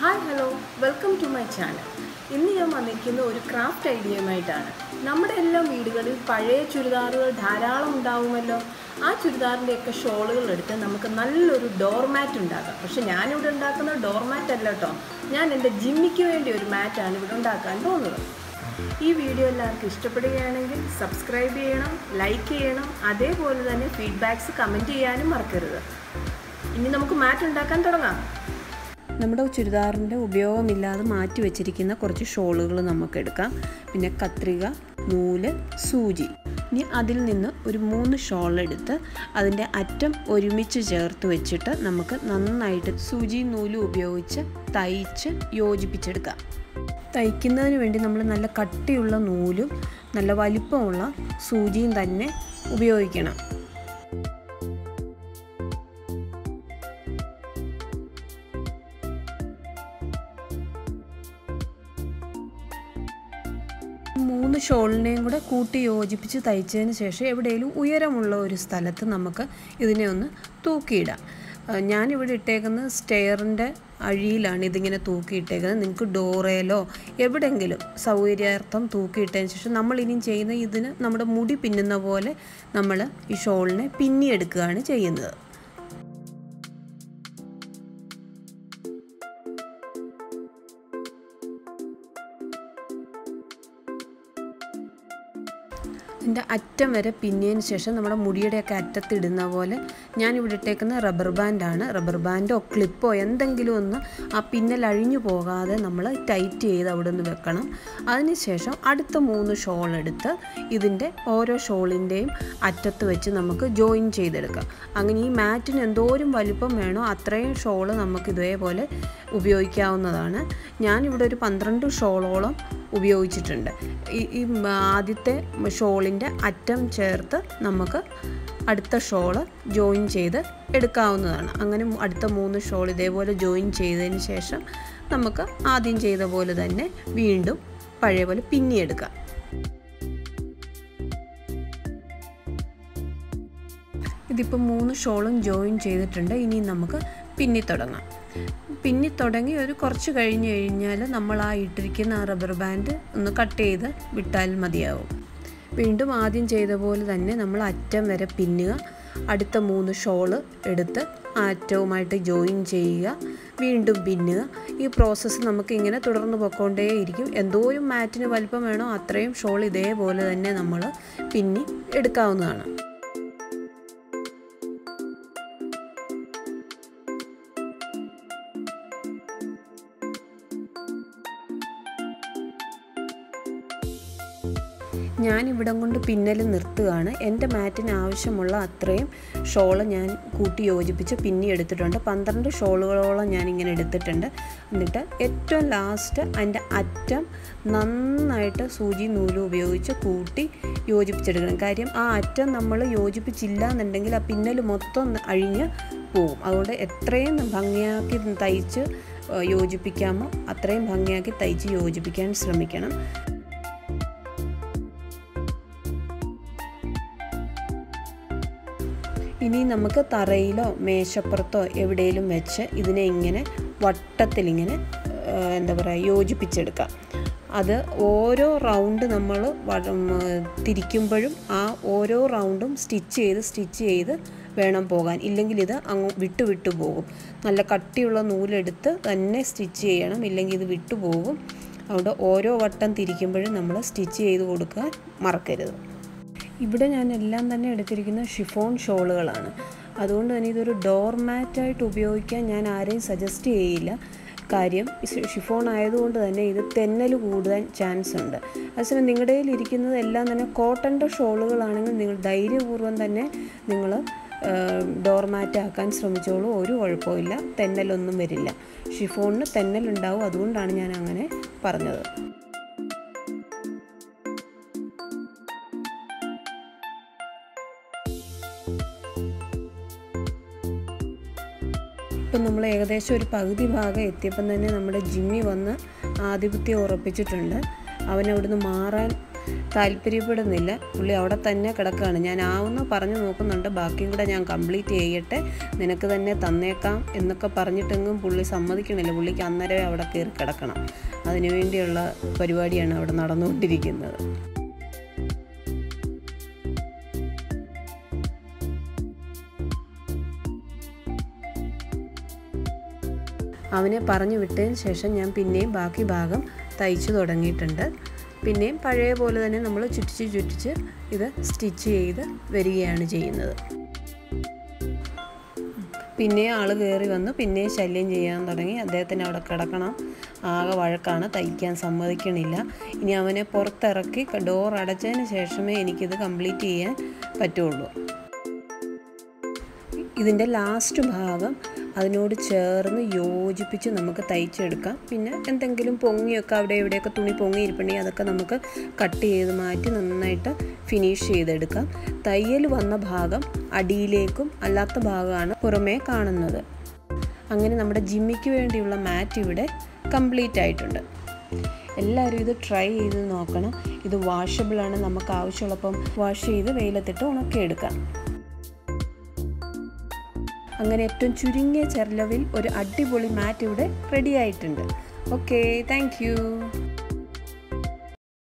hi hello welcome to my channel ഇന്ന് ഞാൻ വന്നിരിക്കുന്ന ഒരു ക്രാഫ്റ്റ് ഐഡിയയുമായിട്ടാണ് നമ്മുടെ എല്ലാം വീടുകളിൽ പഴയ ചുരിദാറുകൾ ധാരാളം ഉണ്ടാവുമല്ലോ ആ ചുരിദാറിൻ്റെയൊക്കെ ഷോളുകൾ എടുത്ത് നമുക്ക് നല്ലൊരു ഡോർമാറ്റ് ഉണ്ടാക്കാം പക്ഷെ ഞാനിവിടെ ഉണ്ടാക്കുന്ന ഡോർമാറ്റ് അല്ല കേട്ടോ ഞാൻ എൻ്റെ ജിമ്മിക്ക് വേണ്ടി ഒരു മാറ്റാണ് ഇവിടെ ഉണ്ടാക്കാൻ പോകുന്നത് ഈ വീഡിയോ എല്ലാവർക്കും ഇഷ്ടപ്പെടുകയാണെങ്കിൽ സബ്സ്ക്രൈബ് ചെയ്യണം ലൈക്ക് ചെയ്യണം അതേപോലെ തന്നെ ഫീഡ്ബാക്സ് കമൻറ്റ് ചെയ്യാനും മറക്കരുത് ഇനി നമുക്ക് മാറ്റ് ഉണ്ടാക്കാൻ തുടങ്ങാം നമ്മുടെ ചുരിദാറിൻ്റെ ഉപയോഗമില്ലാതെ മാറ്റി വെച്ചിരിക്കുന്ന കുറച്ച് ഷോളുകൾ നമുക്ക് എടുക്കാം പിന്നെ കത്രിക നൂല് സൂചി ഇനി അതിൽ നിന്ന് ഒരു മൂന്ന് ഷോൾ എടുത്ത് അതിൻ്റെ അറ്റം ഒരുമിച്ച് ചേർത്ത് വെച്ചിട്ട് നമുക്ക് നന്നായിട്ട് സൂചി നൂലും ഉപയോഗിച്ച് തയ്ച്ച് യോജിപ്പിച്ചെടുക്കാം തയ്ക്കുന്നതിന് വേണ്ടി നമ്മൾ നല്ല കട്ടിയുള്ള നൂലും നല്ല വലിപ്പമുള്ള സൂചിയും തന്നെ ഉപയോഗിക്കണം മൂന്ന് ഷോളിനെയും കൂടെ കൂട്ടി യോജിപ്പിച്ച് തയ്ച്ചതിന് ശേഷം എവിടെയെങ്കിലും ഉയരമുള്ള ഒരു സ്ഥലത്ത് നമുക്ക് ഇതിനെ ഒന്ന് തൂക്കിയിടാം ഞാനിവിടെ ഇട്ടേക്കുന്നത് സ്റ്റെയറിൻ്റെ അഴിയിലാണ് ഇതിങ്ങനെ തൂക്കിയിട്ടേക്കുന്നത് നിങ്ങൾക്ക് ഡോറയിലോ എവിടെയെങ്കിലും സൗകര്യാർത്ഥം തൂക്കിയിട്ടതിന് ശേഷം നമ്മൾ ഇനി ചെയ്യുന്ന ഇതിന് നമ്മുടെ മുടി പിന്നുന്ന പോലെ നമ്മൾ ഈ ഷോളിനെ പിന്നിയെടുക്കുകയാണ് ചെയ്യുന്നത് ഇതിൻ്റെ അറ്റം വരെ പിന്നിയതിന് ശേഷം നമ്മുടെ മുടിയുടെയൊക്കെ അറ്റത്തിടുന്ന പോലെ ഞാനിവിടെ ഇട്ടേക്കുന്ന റബ്ബർ ബാൻഡാണ് റബ്ബർ ബാൻഡോ ക്ലിപ്പോ എന്തെങ്കിലും ഒന്ന് ആ പിന്നൽ അഴിഞ്ഞു പോകാതെ നമ്മൾ ടൈറ്റ് ചെയ്ത് അവിടെ നിന്ന് വെക്കണം അതിനുശേഷം അടുത്ത മൂന്ന് ഷോൾ എടുത്ത് ഇതിൻ്റെ ഓരോ ഷോളിൻ്റെയും അറ്റത്ത് വെച്ച് നമുക്ക് ജോയിൻ ചെയ്തെടുക്കാം അങ്ങനെ ഈ മാറ്റിന് എന്തോരം വലിപ്പം വേണോ അത്രയും ഷോള് നമുക്ക് ഇതേപോലെ ഉപയോഗിക്കാവുന്നതാണ് ഞാനിവിടെ ഒരു പന്ത്രണ്ട് ഷോളോളം ഉപയോഗിച്ചിട്ടുണ്ട് ഈ ഈ ആദ്യത്തെ ഷോളിൻ്റെ അറ്റം ചേർത്ത് നമുക്ക് അടുത്ത ഷോള് ജോയിൻ ചെയ്ത് എടുക്കാവുന്നതാണ് അങ്ങനെ അടുത്ത മൂന്ന് ഷോൾ ഇതേപോലെ ജോയിൻ ചെയ്തതിന് ശേഷം നമുക്ക് ആദ്യം ചെയ്ത പോലെ തന്നെ വീണ്ടും പഴയ പോലെ പിന്നിയെടുക്കാം ഇതിപ്പോൾ മൂന്ന് ഷോളും ജോയിൻ ചെയ്തിട്ടുണ്ട് ഇനി നമുക്ക് പിന്നി തുടങ്ങാം പിന്നി തുടങ്ങി ഒരു കുറച്ച് കഴിഞ്ഞ് കഴിഞ്ഞാൽ നമ്മൾ ആ ഇട്ടിരിക്കുന്ന ആ റബ്ബർ ബാൻഡ് ഒന്ന് കട്ട് ചെയ്ത് വിട്ടാൽ മതിയാവും വീണ്ടും ആദ്യം ചെയ്ത പോലെ തന്നെ നമ്മൾ അറ്റം വരെ പിന്നുക അടുത്ത മൂന്ന് ഷോള് എടുത്ത് ആ അറ്റവുമായിട്ട് ജോയിൻ ചെയ്യുക വീണ്ടും പിന്നുക ഈ പ്രോസസ്സ് നമുക്ക് ഇങ്ങനെ തുടർന്ന് പൊയ്ക്കൊണ്ടേയിരിക്കും എന്തോരം മാറ്റിന് വലിപ്പം വേണോ അത്രയും ഷോൾ ഇതേപോലെ തന്നെ നമ്മൾ പിന്നി എടുക്കാവുന്നതാണ് ഞാൻ ഇവിടം കൊണ്ട് പിന്നൽ നിർത്തുകയാണ് എൻ്റെ മാറ്റിന് ആവശ്യമുള്ള അത്രയും ഷോള് ഞാൻ കൂട്ടി യോജിപ്പിച്ച് പിന്നി എടുത്തിട്ടുണ്ട് പന്ത്രണ്ട് ഷോളുകളോളം ഞാൻ ഇങ്ങനെ എടുത്തിട്ടുണ്ട് എന്നിട്ട് ഏറ്റവും ലാസ്റ്റ് അതിൻ്റെ അറ്റം നന്നായിട്ട് സൂചി നൂലും ഉപയോഗിച്ച് കൂട്ടി യോജിപ്പിച്ചെടുക്കണം കാര്യം ആ അറ്റം നമ്മൾ യോജിപ്പിച്ചില്ല എന്നുണ്ടെങ്കിൽ ആ പിന്നൽ മൊത്തം അഴിഞ്ഞ് പോവും അതുകൊണ്ട് എത്രയും ഭംഗിയാക്കി തയ്ച്ച് യോജിപ്പിക്കാമോ അത്രയും ഭംഗിയാക്കി തയ്ച്ച് യോജിപ്പിക്കാൻ ശ്രമിക്കണം ഇനി നമുക്ക് തറയിലോ മേശപ്പുറത്തോ എവിടെയെങ്കിലും വെച്ച് ഇതിനെ ഇങ്ങനെ വട്ടത്തിലിങ്ങനെ എന്താ പറയുക യോജിപ്പിച്ചെടുക്കാം അത് ഓരോ റൗണ്ട് നമ്മൾ തിരിക്കുമ്പോഴും ആ ഓരോ റൗണ്ടും സ്റ്റിച്ച് ചെയ്ത് സ്റ്റിച്ച് ചെയ്ത് വേണം പോകാൻ ഇല്ലെങ്കിൽ ഇത് അങ്ങ് വിട്ടു വിട്ടു പോകും നല്ല കട്ടിയുള്ള നൂലെടുത്ത് തന്നെ സ്റ്റിച്ച് ചെയ്യണം ഇല്ലെങ്കിൽ ഇത് വിട്ടു പോകും അതുകൊണ്ട് ഓരോ വട്ടം തിരിക്കുമ്പോഴും നമ്മൾ സ്റ്റിച്ച് ചെയ്ത് കൊടുക്കാൻ മറക്കരുത് ഇവിടെ ഞാൻ എല്ലാം തന്നെ എടുത്തിരിക്കുന്ന ഷിഫോൺ ഷോളുകളാണ് അതുകൊണ്ട് തന്നെ ഇതൊരു ഡോർ മാറ്റായിട്ട് ഉപയോഗിക്കാൻ ഞാൻ ആരെയും സജസ്റ്റ് ചെയ്യില്ല കാര്യം ഷിഫോൺ ആയതുകൊണ്ട് തന്നെ ഇത് തെന്നൽ കൂടാൻ ചാൻസ് ഉണ്ട് അതേസമയം നിങ്ങളുടെ കയ്യിൽ ഇരിക്കുന്നത് എല്ലാം തന്നെ കോട്ടൻ്റെ ഷോളുകളാണെങ്കിൽ നിങ്ങൾ ധൈര്യപൂർവ്വം തന്നെ നിങ്ങൾ ഡോർ മാറ്റ് ആക്കാൻ ശ്രമിച്ചോളൂ ഒരു കുഴപ്പമില്ല തെന്നലൊന്നും വരില്ല ഷിഫോണിന് തെന്നലുണ്ടാവും അതുകൊണ്ടാണ് ഞാൻ അങ്ങനെ പറഞ്ഞത് ഇപ്പം നമ്മൾ ഏകദേശം ഒരു പകുതി ഭാഗം എത്തിയപ്പം തന്നെ നമ്മുടെ ജിമ്മി വന്ന് ആധിപത്യം ഉറപ്പിച്ചിട്ടുണ്ട് അവൻ അവിടുന്ന് മാറാൻ താല്പര്യപ്പെടുന്നില്ല പുള്ളി അവിടെ തന്നെ കിടക്കുകയാണ് ഞാൻ ആവുന്ന പറഞ്ഞു നോക്കുന്നുണ്ട് ബാക്കിയും കൂടെ ഞാൻ കംപ്ലീറ്റ് ചെയ്യട്ടെ നിനക്ക് തന്നെ തന്നേക്കാം എന്നൊക്കെ പറഞ്ഞിട്ടെങ്കിലും പുള്ളി സമ്മതിക്കണില്ല പുള്ളിക്ക് അന്നേരമേ അവിടെ കയറി കിടക്കണം അതിനുവേണ്ടിയുള്ള പരിപാടിയാണ് അവിടെ നടന്നുകൊണ്ടിരിക്കുന്നത് അവനെ പറഞ്ഞു വിട്ടതിന് ശേഷം ഞാൻ പിന്നെയും ബാക്കി ഭാഗം തയ്ച്ചു തുടങ്ങിയിട്ടുണ്ട് പിന്നെയും പഴയ പോലെ തന്നെ നമ്മൾ ചുറ്റിച്ച് ചുറ്റിച്ച് ഇത് സ്റ്റിച്ച് ചെയ്ത് വരികയാണ് ചെയ്യുന്നത് പിന്നെ ആൾ കയറി വന്നു പിന്നെ ശല്യം ചെയ്യാൻ തുടങ്ങി അദ്ദേഹത്തിന് അവിടെ കിടക്കണം ആകെ വഴക്കാണ് തയ്ക്കാൻ സമ്മതിക്കണില്ല ഇനി അവനെ പുറത്തിറക്കി ഡോർ അടച്ചതിന് ശേഷമേ എനിക്കിത് കംപ്ലീറ്റ് ചെയ്യാൻ പറ്റുള്ളൂ ഇതിൻ്റെ ലാസ്റ്റ് ഭാഗം അതിനോട് ചേർന്ന് യോജിപ്പിച്ച് നമുക്ക് തയ്ച്ചെടുക്കാം പിന്നെ എന്തെങ്കിലും പൊങ്ങിയൊക്കെ അവിടെ എവിടെയൊക്കെ തുണി പൊങ്ങിയിരിപ്പുണ്ടെങ്കിൽ അതൊക്കെ നമുക്ക് കട്ട് ചെയ്ത് മാറ്റി നന്നായിട്ട് ഫിനിഷ് ചെയ്തെടുക്കാം തയ്യൽ വന്ന ഭാഗം അടിയിലേക്കും അല്ലാത്ത ഭാഗമാണ് പുറമേ കാണുന്നത് അങ്ങനെ നമ്മുടെ ജിമ്മിക്ക് വേണ്ടിയുള്ള മാറ്റ് ഇവിടെ കംപ്ലീറ്റ് ആയിട്ടുണ്ട് എല്ലാവരും ഇത് ട്രൈ ചെയ്ത് നോക്കണം ഇത് വാഷബിളാണ് നമുക്ക് ആവശ്യമുള്ളപ്പം വാഷ് ചെയ്ത് വെയിലത്തിട്ട് ഉണക്കിയെടുക്കാം അങ്ങനെ ഏറ്റവും ചുരുങ്ങിയ ചെലവിൽ ഒരു അടിപൊളി മാറ്റ് ഇവിടെ റെഡി ആയിട്ടുണ്ട് ഓക്കെ താങ്ക്